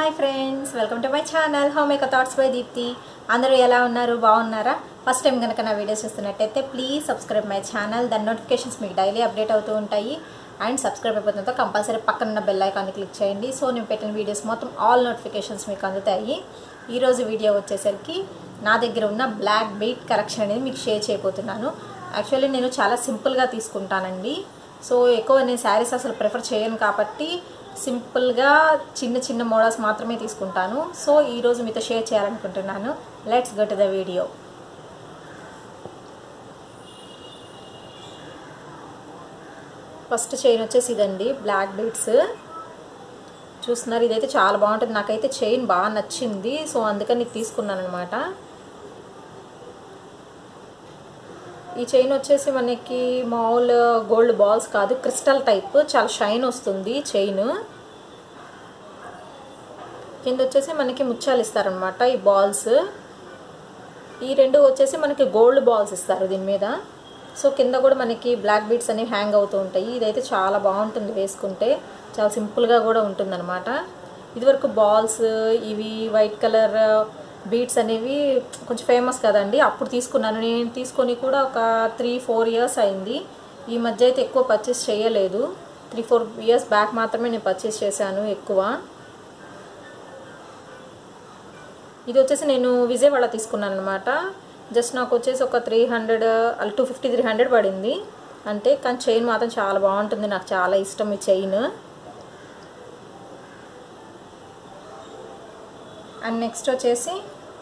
hi friends welcome to my channel home make thoughts by Deepti అందరూ ఎలా ఉన్నారు బాగున్నారా ఫస్ట్ టైం కనుక నా వీడియోస్ చూస్తున్నట్టయితే ప్లీజ్ సబ్స్క్రైబ్ మై ఛానల్ దాని నోటిఫికేషన్స్ మీకు డైలీ అప్డేట్ అవుతూ ఉంటాయి అండ్ సబ్స్క్రైబ్ అయిపోతుందో కంపల్సరీ పక్కన ఉన్న బెల్ ఐకాన్ని క్లిక్ చేయండి సో నేను పెట్టిన వీడియోస్ మొత్తం ఆల్ నోటిఫికేషన్స్ మీకు అందుతాయి ఈరోజు వీడియో వచ్చేసరికి నా దగ్గర ఉన్న బ్లాక్ బీట్ కలెక్షన్ అనేది మీకు షేర్ చేయబోతున్నాను యాక్చువల్లీ నేను చాలా సింపుల్గా తీసుకుంటానండి సో ఎక్కువ నేను శారీస్ అసలు ప్రిఫర్ చేయను కాబట్టి సింపుల్గా చిన్న చిన్న మోడల్స్ మాత్రమే తీసుకుంటాను సో ఈరోజు మీతో షేర్ చేయాలనుకుంటున్నాను let's go to the video first chain వచ్చేసి ఇదండి బ్లాక్ బీడ్స్ చూస్తున్నారు ఇదైతే చాలా బాగుంటుంది నాకైతే చైన్ బాగా నచ్చింది సో అందుకని ఇది తీసుకున్నాను అనమాట ఈ చైన్ వచ్చేసి మనకి మామూలు గోల్డ్ బాల్స్ కాదు క్రిస్టల్ టైప్ చాలా షైన్ వస్తుంది చైన్ కింద వచ్చేసి మనకి ముత్యాలు ఇస్తారనమాట ఈ బాల్స్ ఈ రెండు వచ్చేసి మనకి గోల్డ్ బాల్స్ ఇస్తారు దీని మీద సో కింద కూడా మనకి బ్లాక్ బీడ్స్ అనేవి హ్యాంగ్ అవుతూ ఉంటాయి ఇదైతే చాలా బాగుంటుంది వేసుకుంటే చాలా సింపుల్గా కూడా ఉంటుందన్నమాట ఇదివరకు బాల్స్ ఇవి వైట్ కలర్ బీడ్స్ అనేవి కొంచెం ఫేమస్ కదండి అప్పుడు తీసుకున్నాను నేను తీసుకొని కూడా ఒక త్రీ ఫోర్ ఇయర్స్ అయింది ఈ మధ్య అయితే ఎక్కువ పర్చేస్ చేయలేదు త్రీ ఫోర్ ఇయర్స్ బ్యాక్ మాత్రమే నేను పర్చేస్ చేశాను ఎక్కువ ఇది వచ్చేసి నేను విజయవాడ తీసుకున్నాను అనమాట జస్ట్ నాకు వచ్చేసి ఒక three hundred two fifty three hundred పడింది అంటే కానీ చైన్ మాత్రం చాలా బాగుంటుంది నాకు చాలా ఇష్టం ఈ చైన్ అండ్ నెక్స్ట్ వచ్చేసి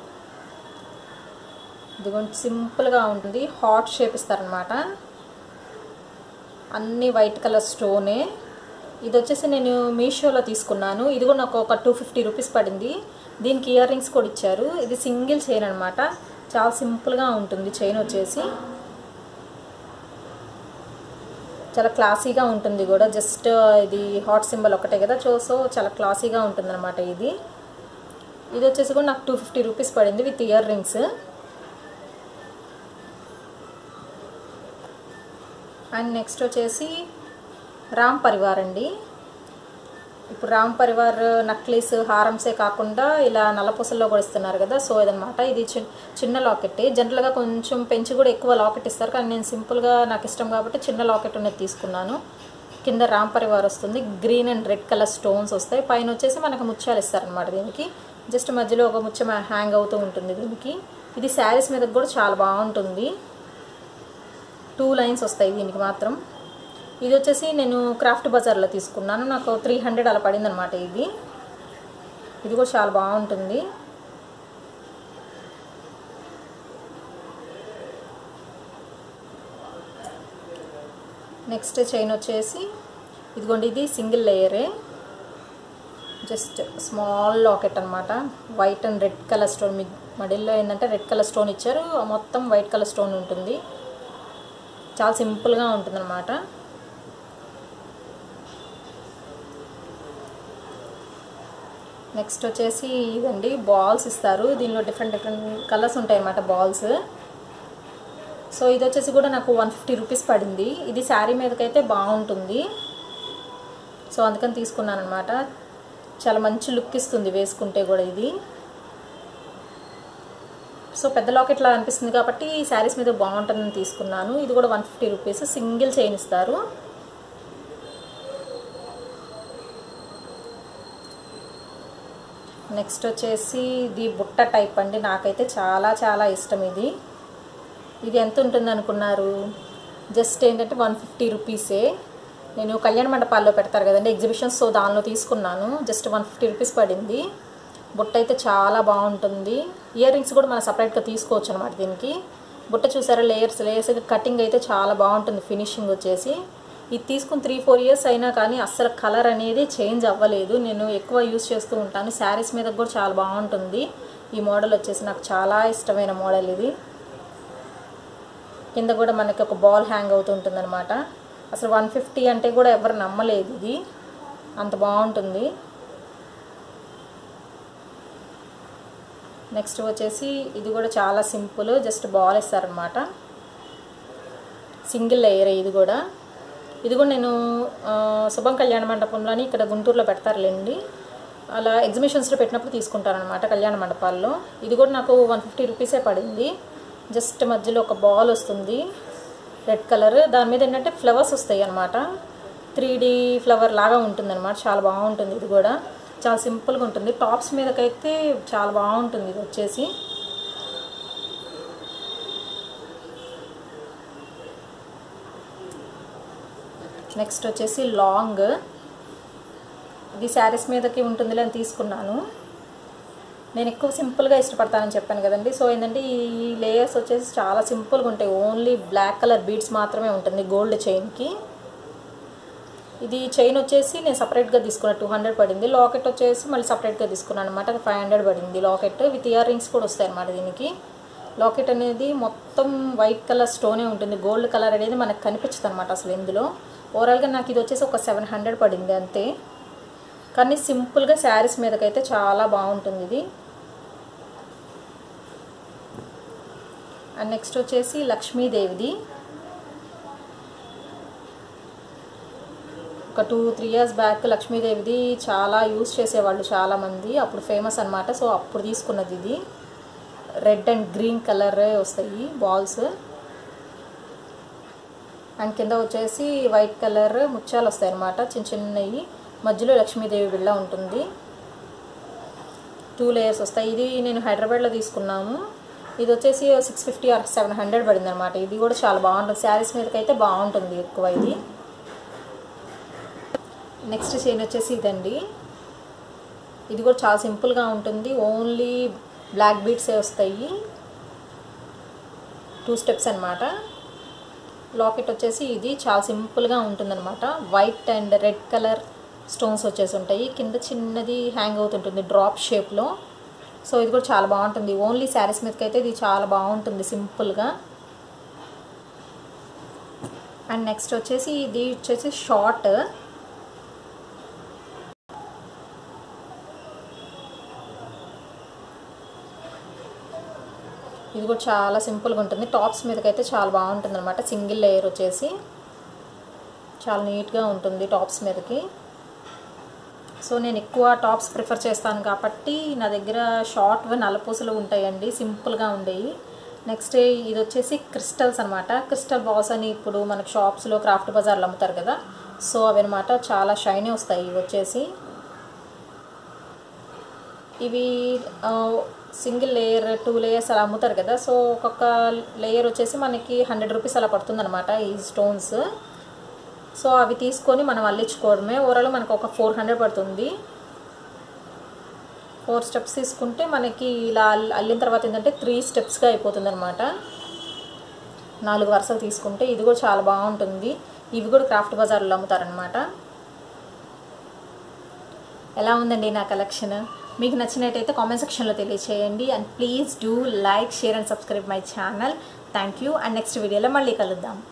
ఇదిగోండి సింపుల్గా ఉంటుంది హాట్ షేప్ ఇస్తారనమాట అన్ని వైట్ కలర్ స్టోనే ఇది వచ్చేసి నేను మీషోలో తీసుకున్నాను ఇది కూడా నాకు ఒక టూ ఫిఫ్టీ రూపీస్ పడింది దీనికి ఇయర్ రింగ్స్ కూడా ఇచ్చారు ఇది సింగిల్ చైన్ అనమాట చాలా సింపుల్గా ఉంటుంది చైన్ వచ్చేసి చాలా క్లాసీగా ఉంటుంది కూడా జస్ట్ ఇది హాట్ సింబల్ ఒకటే కదా చో సో చాలా క్లాసీగా ఉంటుంది అనమాట ఇది ఇది వచ్చేసి కూడా నాకు టూ ఫిఫ్టీ రూపీస్ పడింది with year rings and next వచ్చేసి రామ్ పరివార్ అండి ఇప్పుడు రామ్ పరివార్ నక్లీస్ హారమ్సే కాకుండా ఇలా నల్లపూసల్లో కూడా ఇస్తున్నారు కదా సో ఇదనమాట ఇది చిన్న లాకెట్ జనరల్గా కొంచెం పెంచి కూడా ఎక్కువ లాకెట్ ఇస్తారు కానీ నేను సింపుల్గా నాకు ఇష్టం కాబట్టి చిన్న లాకెట్ ఉన్నది తీసుకున్నాను కింద రామ్ పరివార్ వస్తుంది green and red colour stones వస్తాయి పైన వచ్చేసి మనకు ముత్యాలు ఇస్తారనమాట దీనికి జస్ట్ మధ్యలో ఒక ముత్యం హ్యాంగ్ అవుతూ ఉంటుంది దీనికి ఇది శారీస్ మీద కూడా చాలా బాగుంటుంది టూ లైన్స్ వస్తాయి దీనికి మాత్రం ఇది వచ్చేసి నేను క్రాఫ్ట్ బజార్లో తీసుకున్నాను నాకు త్రీ హండ్రెడ్ అలా పడింది అనమాట ఇది ఇది కూడా చాలా బాగుంటుంది నెక్స్ట్ చైన్ వచ్చేసి ఇదిగోండి ఇది సింగిల్ లేయరే జస్ట్ స్మాల్ లాకెట్ అనమాట white and red colour stone మీ మడిల్లో ఏంటంటే రెడ్ కలర్ స్టోన్ ఇచ్చారు మొత్తం వైట్ కలర్ స్టోన్ ఉంటుంది చాలా సింపుల్గా ఉంటుందన్నమాట నెక్స్ట్ వచ్చేసి ఇదండి బాల్స్ ఇస్తారు దీనిలో డిఫరెంట్ డిఫరెంట్ కలర్స్ ఉంటాయి అన్నమాట బాల్స్ సో ఇది వచ్చేసి కూడా నాకు వన్ ఫిఫ్టీ రూపీస్ పడింది ఇది శారీ మీదకైతే బాగుంటుంది సో అందుకని తీసుకున్నాను అనమాట చాలా మంచి లుక్ ఇస్తుంది వేసుకుంటే కూడా ఇది సో పెద్ద లాకెట్లా అనిపిస్తుంది కాబట్టి ఈ శారీస్ మీద బాగుంటుందని తీసుకున్నాను ఇది కూడా one fifty rupees single chain ఇస్తారు నెక్స్ట్ వచ్చేసి ఇది బుట్ట టైప్ అండి నాకైతే చాలా చాలా ఇష్టం ఇది ఇది ఎంత ఉంటుంది అనుకున్నారు జస్ట్ ఏంటంటే వన్ ఫిఫ్టీ రూపీసే నేను కళ్యాణ మండపాల్లో పెడతారు కదండి ఎగ్జిబిషన్స్ సో దానిలో తీసుకున్నాను జస్ట్ వన్ ఫిఫ్టీ రూపీస్ పడింది బుట్ట అయితే చాలా బాగుంటుంది ఇయర్ రింగ్స్ కూడా మనం సపరేట్గా తీసుకోవచ్చు అనమాట దీనికి బుట్ట చూసారా లేయర్స్ లేయర్స్ కటింగ్ అయితే చాలా బాగుంటుంది ఫినిషింగ్ వచ్చేసి ఇది తీసుకుని త్రీ ఫోర్ ఇయర్స్ అయినా కానీ అస్సలు కలర్ అనేది చేంజ్ అవ్వలేదు నేను ఎక్కువ యూస్ చేస్తూ ఉంటాను శారీస్ మీద కూడా చాలా బాగుంటుంది ఈ మోడల్ వచ్చేసి నాకు చాలా ఇష్టమైన మోడల్ ఇది కింద కూడా మనకి ఒక బాల్ హ్యాంగ్ అవుతుంటుంది అనమాట అసలు వన్ ఫిఫ్టీ అంటే కూడా ఎవరు నమ్మలేదు ఇది అంత బాగుంటుంది నెక్స్ట్ వచ్చేసి ఇది కూడా చాలా సింపుల్ జస్ట్ బాల్ ఇస్తారనమాట సింగిల్ లేయర్ ఇది కూడా ఇది కూడా నేను ఆ, శుభం కళ్యాణ మండపంలోని ఇక్కడ గుంటూరులో పెడతారులేండి అలా ఎగ్జిబిషన్స్లో పెట్టినప్పుడు తీసుకుంటారనమాట కళ్యాణ మండపాల్లో ఇది కూడా నాకు వన్ ఫిఫ్టీ రూపీసే పడింది జస్ట్ మధ్యలో ఒక బాల్ వస్తుంది రెడ్ కలర్ దాని మీద ఏంటంటే ఫ్లవర్స్ వస్తాయి అనమాట త్రీ డీ ఫ్లవర్ లాగా ఉంటుంది అనమాట చాలా బాగుంటుంది ఇది కూడా చాలా సింపుల్గా ఉంటుంది టాప్స్ మీదకైతే చాలా బాగుంటుంది ఇది వచ్చేసి నెక్స్ట్ వచ్చేసి లాంగ్ ఇది శారీస్ మీదకి ఉంటుందిలే అని తీసుకున్నాను నేను ఎక్కువ సింపుల్గా ఇష్టపడతానని చెప్పాను కదండి సో ఏంటంటే ఈ లేయర్స్ వచ్చేసి చాలా సింపుల్గా ఉంటాయి ఓన్లీ బ్లాక్ కలర్ బీడ్స్ మాత్రమే ఉంటుంది గోల్డ్ చైన్కి ఇది చైన్ వచ్చేసి నేను సపరేట్గా తీసుకున్నాను టూ హండ్రెడ్ పడింది లాకెట్ వచ్చేసి మళ్ళీ సపరేట్గా తీసుకున్నాను అనమాట అది ఫైవ్ హండ్రెడ్ పడింది లాకెట్ విత్ ఇయర్ రింగ్స్ కూడా వస్తాయి అనమాట దీనికి లాకెట్ అనేది మొత్తం వైట్ కలర్ స్టోనే ఉంటుంది గోల్డ్ కలర్ అనేది మనకు కనిపించదు అనమాట అసలు ఇందులో ఓవరాల్గా నాకు ఇది వచ్చేసి ఒక సెవెన్ హండ్రెడ్ పడింది అంతే కానీ సింపుల్గా శారీస్ మీదకైతే చాలా బాగుంటుంది ఇది అండ్ నెక్స్ట్ వచ్చేసి లక్ష్మీదేవిది ఒక టూ త్రీ ఇయర్స్ బ్యాక్ లక్ష్మీదేవిది చాలా యూస్ చేసేవాళ్ళు చాలామంది అప్పుడు ఫేమస్ అనమాట సో అప్పుడు తీసుకున్నది ఇది రెడ్ అండ్ గ్రీన్ కలర్ వస్తాయి బాల్స్ అండ్ కింద వచ్చేసి వైట్ కలర్ ముత్యాలు వస్తాయి అనమాట చిన్న చిన్నవి మధ్యలో లక్ష్మీదేవి బిళ్ళ ఉంటుంది టూ లేయర్స్ వస్తాయి ఇది నేను హైదరాబాద్లో తీసుకున్నాము ఇది వచ్చేసి six fifty or seven hundred పడింది అనమాట ఇది కూడా చాలా బాగుంటుంది శారీస్ మీదకైతే బాగుంటుంది ఎక్కువ ఇది నెక్స్ట్ చైన్ వచ్చేసి ఇదండి ఇది కూడా చాలా సింపుల్గా ఉంటుంది ఓన్లీ బ్లాక్ బీడ్సే వస్తాయి టూ స్టెప్స్ అనమాట లాకెట్ వచ్చేసి ఇది చాలా సింపుల్గా ఉంటుందన్నమాట white and red colour stones వచ్చేసి ఉంటాయి కింద చిన్నది హ్యాంగ్ అవుతుంటుంది డ్రాప్ షేప్లో సో ఇది కూడా చాలా బాగుంటుంది ఓన్లీ శారీస్ మీదకి అయితే ఇది చాలా బాగుంటుంది సింపుల్గా అండ్ నెక్స్ట్ వచ్చేసి ఇది వచ్చేసి షార్ట్ ఇది కూడా చాలా సింపుల్గా ఉంటుంది టాప్స్ మీదకైతే చాలా బాగుంటుంది అనమాట సింగిల్ లేయర్ వచ్చేసి చాలా నీట్గా ఉంటుంది టాప్స్ మీదకి సో నేను ఎక్కువ టాప్స్ ప్రిఫర్ చేస్తాను కాబట్టి నా దగ్గర షార్ట్ నల్లపూసలు ఉంటాయండి సింపుల్గా ఉండేవి నెక్స్ట్ ఇది వచ్చేసి క్రిస్టల్స్ అనమాట క్రిస్టల్ బాల్స్ అని ఇప్పుడు మనకి షాప్స్లో క్రాఫ్ట్ బజార్లో అమ్ముతారు కదా సో అవి అనమాట చాలా షైనీ వస్తాయి ఇవి వచ్చేసి ఇవి సింగిల్ లేయర్ టూ లేయర్స్ అలా అమ్ముతారు కదా సో ఒక్కొక్క లేయర్ వచ్చేసి మనకి హండ్రెడ్ రూపీస్ అలా పడుతుందన్నమాట ఈ స్టోన్స్ సో అవి తీసుకొని మనం అల్లించుకోవడమే ఓవరాల్ మనకు ఒక ఫోర్ హండ్రెడ్ పడుతుంది ఫోర్ స్టెప్స్ తీసుకుంటే మనకి ఇలా అల్లిన తర్వాత ఏంటంటే త్రీ స్టెప్స్గా అయిపోతుంది అనమాట నాలుగు వరుసలు తీసుకుంటే ఇది కూడా చాలా బాగుంటుంది ఇవి కూడా క్రాఫ్ట్ బజార్లో అమ్ముతారనమాట ఎలా ఉందండి నా కలెక్షన్ మీకు నచ్చినట్టయితే కామెంట్ సెక్షన్లో తెలియచేయండి and please do like share and subscribe my channel thank you and next వీడియోలో మళ్ళీ కలుద్దాం